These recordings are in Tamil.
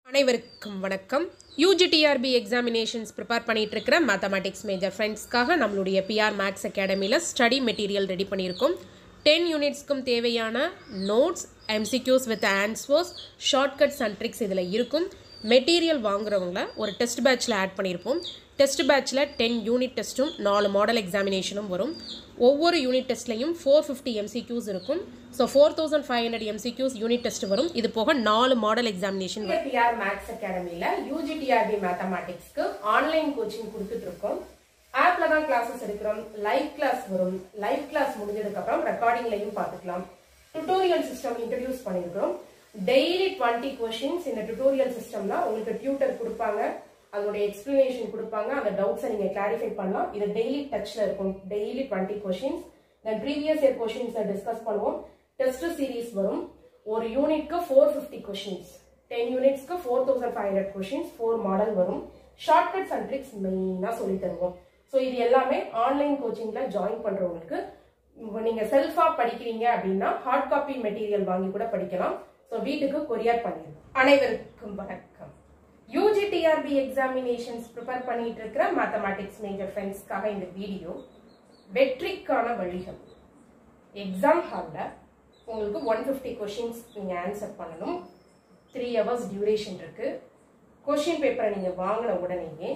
அனைவருக்கும் வணக்கம் யூஜிடிஆர்பி எக்ஸாமினேஷன்ஸ் ப்ரிப்பேர் பண்ணிட்டு இருக்கிற மேத்தமேட்டிக்ஸ் மேஜர் ஃப்ரெண்ட்ஸ்க்காக நம்மளுடைய பிஆர் மேக்ஸ் அகாடமியில் ஸ்டடி மெட்டீரியல் ரெடி பண்ணியிருக்கோம் டென் யூனிட்ஸ்க்கும் தேவையான notes MCQs with answers shortcuts and tricks இதில் இருக்கும் மெட்டீரியல் வாங்குறவங்கள ஒரு டெஸ்ட் பேட்ச்சில் ஆட் பண்ணியிருப்போம் டெஸ்ட் பேட்ச்சில் டென் யூனிட் டெஸ்ட்டும் நாலு மாடல் எக்ஸாமினேஷனும் வரும் ஒவ்வொரு யூனிட் டெஸ்ட்லையும் ஃபோர் ஃபிஃப்டி எம்சிக்யூஸ் இருக்கும் so four thousand five hundred MCQs unit test வரும் இது போக நாலு மாடல் எக்ஸாமினேஷன் வரும் பிஆர் மேக்ஸ் அகாடமியில் யூஜிடிஆர்பி மேத்தமேட்டிக்ஸ்க்கு ஆன்லைன் கோச்சிங் கொடுத்துட்டு இருக்கோம் ஆப்ல தான் கிளாஸஸ் எடுக்கிறோம் லைவ் கிளாஸ் வரும் லைவ் கிளாஸ் முடிஞ்சதுக்கு அப்புறம் ரெக்கார்டிங்லையும் பார்த்துக்கலாம் டுட்டோரியல் சிஸ்டம் இன்ட்ரடியூஸ் பண்ணியிருக்கிறோம் டெய்லி டுவெண்ட்டி கொஷின்ஸ் இந்த டுட்டோரியல் சிஸ்டம்ல உங்களுக்கு டியூட்டர் கொடுப்பாங்க அதோட எக்ஸ்பிளனேஷன் கொடுப்பாங்க அந்த டவுட்ஸை நீங்க கிளாரிஃபை பண்ணலாம் இது டெய்லி டச்ல இருக்கும் daily twenty questions then previous year கொஷின்ஸை டிஸ்கஸ் பண்ணுவோம் டெஸ்ட் சீரீஸ் வரும் ஒரு யூனிட்க்கு ஃபோர் ஃபிஃப்டி கொஷின்ஸ் டென் யூனிட்ஸ்க்கு four thousand five hundred questions four model வரும் ஷார்ட்கட்ஸ் அண்ட் ட்ரிக்ஸ் மெயினாக சொல்லி தருவோம் ஸோ இது எல்லாமே ஆன்லைன் கோச்சிங்ல ஜாயின் பண்றவங்களுக்கு இப்போ நீங்க செல்ஃபா படிக்கிறீங்க அப்படின்னா ஹார்ட் காப்பி மெட்டீரியல் வாங்கி கூட படிக்கலாம் ஸோ வீட்டுக்கு கொரியர் பண்ணிடலாம் அனைவருக்கும் வணக்கம் யூஜிடிஆர்பி எக்ஸாமினேஷன்ஸ் ப்ரிப்பேர் பண்ணிட்டு இருக்கிற மேத்தமேட்டிக்ஸ் மேஜர் ஃப்ரெண்ட்ஸ்க்காக இந்த வீடியோ வெற்றிக்கான வழிகள் எக்ஸாம் ஹாலில் உங்களுக்கு ஒன் ஃபிஃப்டி கொஷின்ஸ் நீங்கள் ஆன்சர் பண்ணணும் த்ரீ ஹவர்ஸ் டியூரேஷன் இருக்கு கொஷின் பேப்பரை நீங்கள் வாங்கின உடனேயே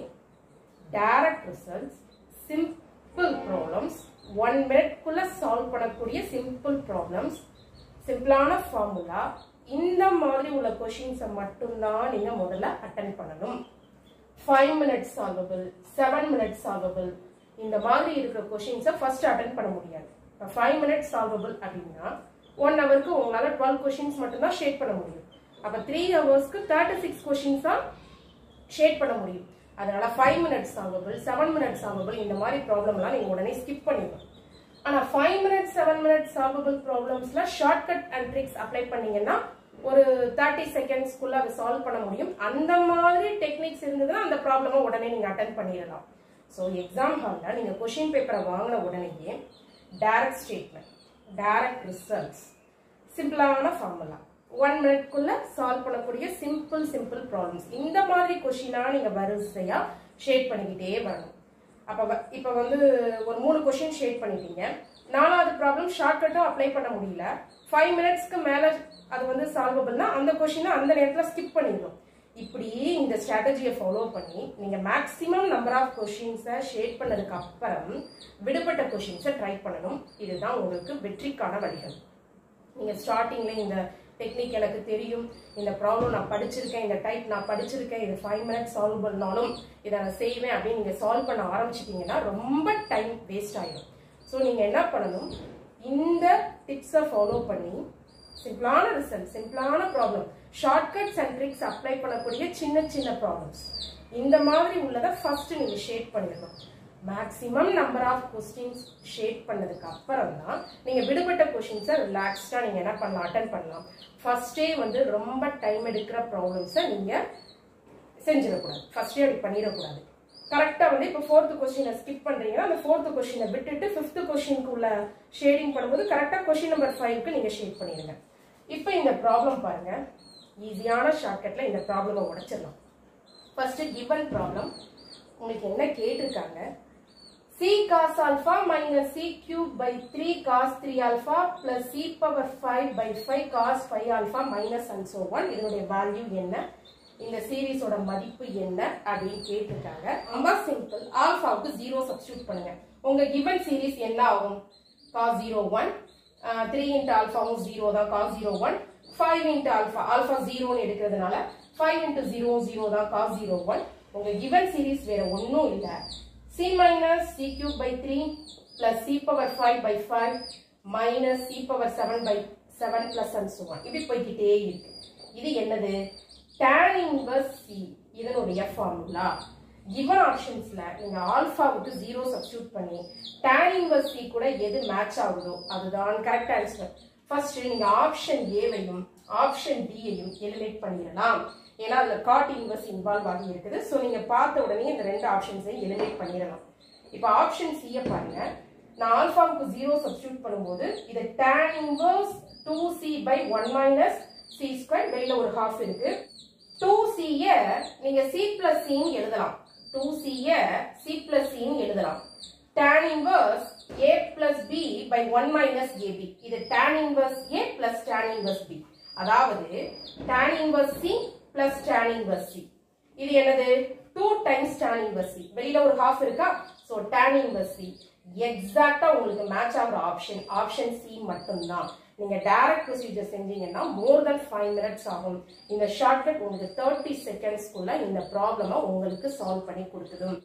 direct results simple problems one மினிட்குள்ள சால்வ் பண்ணக்கூடிய சிம்பிள் ப்ராப்ளம்ஸ் சிம்பிளான ஃபார்முலா இந்த மாதிரி உள்ள கொஷின்ஸை மட்டும்தான் நீங்கள் முதல்ல அட்டன் பண்ணணும் five minutes solvable seven minutes solvable இந்த மாதிரி இருக்கிற கொஷின்ஸை ஃபர்ஸ்ட் அட்டன் பண்ண முடியாது இப்போ ஃபைவ் மினிட்ஸ் சால்வபிள் அப்படின்னா ஒன் ஹவருக்கு உங்களால் டுவெல் கொஷின்ஸ் மட்டும்தான் ஷேட் பண்ண முடியும் அப்போ த்ரீ ஹவர்ஸ்க்கு தேர்ட்டி சிக்ஸ் கொஷின்ஸ் தான் ஷேட் பண்ண முடியும் அதனால five minutes solvable seven minutes solvable இந்த மாதிரி ப்ராப்ளம்லாம் நீங்கள் உடனே ஸ்கிப் பண்ணிடணும் ஆனால் five minutes seven minutes solvable ப்ராப்ளம்ஸ்ல ஷார்ட்கட் அண்ட் ட்ரிக்ஸ் அப்ளை பண்ணீங்கன்னா ஒரு தேர்ட்டி செகண்ட்ஸ்க்குள்ள அதை சால்வ் பண்ண முடியும் அந்த மாதிரி டெக்னிக்ஸ் இருந்ததுன்னா அந்த ப்ராப்ளமை உடனே நீங்கள் அட்டன் பண்ணிடலாம் ஸோ எக்ஸாம் ஹாலில் நீங்கள் கொஷின் பேப்பரை வாங்கின உடனேயே டைரக்ட் ஸ்டேட்மெண்ட் டைரக்ட் ரிசல்ட்ஸ் சிம்பிளான ஃபார்முலா ஒன் மினிட்குள்ள சால்வ் பண்ணக்கூடிய சிம்பிள் சிம்பிள் ப்ராப்ளம்ஸ் இந்த மாதிரி கொஷினா நீங்க வரிசையா ஷேட் பண்ணிக்கிட்டே வரணும் அப்ப வ- இப்ப வந்து ஒரு மூணு கொஷின் ஷேட் பண்ணிட்டீங்க நாலாவது ப்ராப்ளம் ஷார்ட்கட்டும் அப்ளை பண்ண முடியல ஃபைவ் மினிட்ஸ்க்கு மேல அது வந்து சால்வபிள்னா அந்த கொஷினை அந்த நேரத்துல ஸ்கிப் பண்ணிடணும் இப்படி இந்த ஸ்ட்ராட்டஜியை ஃபாலோ பண்ணி நீங்க மேக்ஸிமம் நம்பர் ஆஃப் கொஷின்ஸை ஷேட் பண்ணதுக்கு அப்புறம் விடுபட்ட கொஷின்ஸை ட்ரை பண்ணணும் இதுதான் உங்களுக்கு வெற்றிக்கான வழிகள் நீங்க ஸ்டார்டிங்ல இந்த டெக்னிக் எனக்கு தெரியும் இந்த ப்ராப்ளம் நான் படிச்சிருக்கேன் இந்த டைப் நான் படிச்சிருக்கேன் இது ஃபைவ் மினிட்ஸ் சால்வ் பண்ணாலும் இதை நான் செய்வேன் அப்படின்னு நீங்க சால்வ் பண்ண ஆரம்பிச்சிட்டீங்கன்னா ரொம்ப டைம் வேஸ்ட் ஆயிடும் ஸோ நீங்க என்ன பண்ணணும் இந்த டிப்ஸை ஃபாலோ பண்ணி சிம்பிளான ரிசல்ட் சிம்பிளான problem shortcuts and tricks apply பண்ணக்கூடிய சின்ன சின்ன ப்ராப்ளம்ஸ் இந்த மாதிரி உள்ளதை ஃபர்ஸ்ட் நீங்க ஷேட் பண்ணிடணும் maximum number of questions shade பண்ணதுக்கு அப்புறம் தான் நீங்க விடுபட்ட கொஸ்டின்ஸை ரிலாக்ஸ்டா நீங்க என்ன பண்ணலாம் அட்டன் பண்ணலாம் ஃபர்ஸ்டே வந்து ரொம்ப டைம் எடுக்கிற ப்ராப்ளம்ஸை நீங்க செஞ்சிடக்கூடாது ஃபர்ஸ்டே அப்படி பண்ணிடக்கூடாது கரெக்டா வந்து இப்போ ஃபோர்த்து கொஸ்டினை ஸ்கிப் பண்றீங்கன்னா அந்த ஃபோர்த்து கொஸ்டினை விட்டுட்டு ஃபிஃப்த் கொஸ்டினுக்கு உள்ள ஷேடிங் பண்ணும்போது கரெக்டா கொஸ்டின் நம்பர் ஃபைவ்க்கு நீங்க ஷேட் பண்ணிடுங்க இப்போ இந்த ப்ராப்ளம் பாருங்க ஈஸியான ஷார்ட்கட்ல இந்த ப்ராப்ளமை உடைச்சிடலாம் ஃபர்ஸ்ட் கிவன் ப்ராப்ளம் உங்களுக்கு என்ன கேட்டிருக்காங்க c cos alpha minus c cube by 3 cos 3 alpha plus c power 5 by 5 cos 5 alpha minus and so on இதனுடைய வேல்யூ என்ன இந்த சீரிஸோட மதிப்பு என்ன அப்படின்னு கேட்டிருக்காங்க ரொம்ப சிம்பிள் ஆல்பாவுக்கு ஜீரோ சப்ஸ்டியூட் பண்ணுங்க உங்க கிவன் சீரிஸ் என்ன ஆகும் cos 0 1 த்ரீ இன்ட்டு ஆல்ஃபாவும் ஜீரோ தான் cos zero one five into alpha alpha ஜீரோன்னு எடுக்கிறதுனால ஃபைவ் இன்ட்டு ஜீரோ ஜீரோ தான் காஸ் ஜீரோ ஒன் உங்க கிவன் சீரிஸ் வேற ஒன்றும் இல்லை C minus C cube by three plus C power five by five minus C power seven by seven plus and so on இப்படி போய்கிட்டே இருக்கு இது என்னது tan இன்வர்ஸ் சி இதனுடைய ஃபார்முலா கிவன் ஆப்ஷன்ஸ்ல நீங்க ஆல்பாவுக்கு ஜீரோ சப்ஸ்டியூட் பண்ணி tan இன்வர்ஸ் சி கூட எது மேட்ச் ஆகுதோ அதுதான் கரெக்ட் ஆன்சர் ஃபர்ஸ்ட் நீங்க ஆப்ஷன் ஏவையும் ஆப்ஷன் டியையும் எலிமினேட் பண்ணிடலாம் ஏன்னா அதுல காட் இன்வர்ஸ் இன்வால்வ் ஆகி இருக்குது ஸோ நீங்க பார்த்த உடனே இந்த ரெண்டு ஆப்ஷன்ஸையும் எலிமினேட் பண்ணிடலாம் இப்போ ஆப்ஷன் சியை பாருங்க நான் ஆல்பாவுக்கு ஜீரோ சப்ஸ்டியூட் பண்ணும்போது இது tan inverse two C by one minus C square வெளியில ஒரு ஹாஃப் இருக்கு டூ சிய நீங்க சி பிளஸ் சின்னு எழுதலாம் டூ சிய சி பிளஸ் சின்னு எழுதலாம் tan inverse a plus b by 1 minus ab இது tan inverse a plus tan inverse b அதாவது tan inverse c plus tan inverse c இது என்னது 2 times tan inverse c வெளியில ஒரு half இருக்கா so tan inverse c எக்ஸாக்ட்டா உங்களுக்கு மேட்ச் ஆகுற ஆப்ஷன் ஆப்ஷன் சி மட்டும்தான் நீங்க டைரக்ட் ப்ரொசீஜர் செஞ்சீங்கன்னா மோர் தென் ஃபைவ் மினிட்ஸ் ஆகும் இந்த ஷார்ட்கட் உங்களுக்கு தேர்ட்டி செகண்ட்ஸ்க்குள்ள இந்த ப்ராப்ளமை உங்களுக்கு சால்வ் பண்ணி கொடுத்துடும்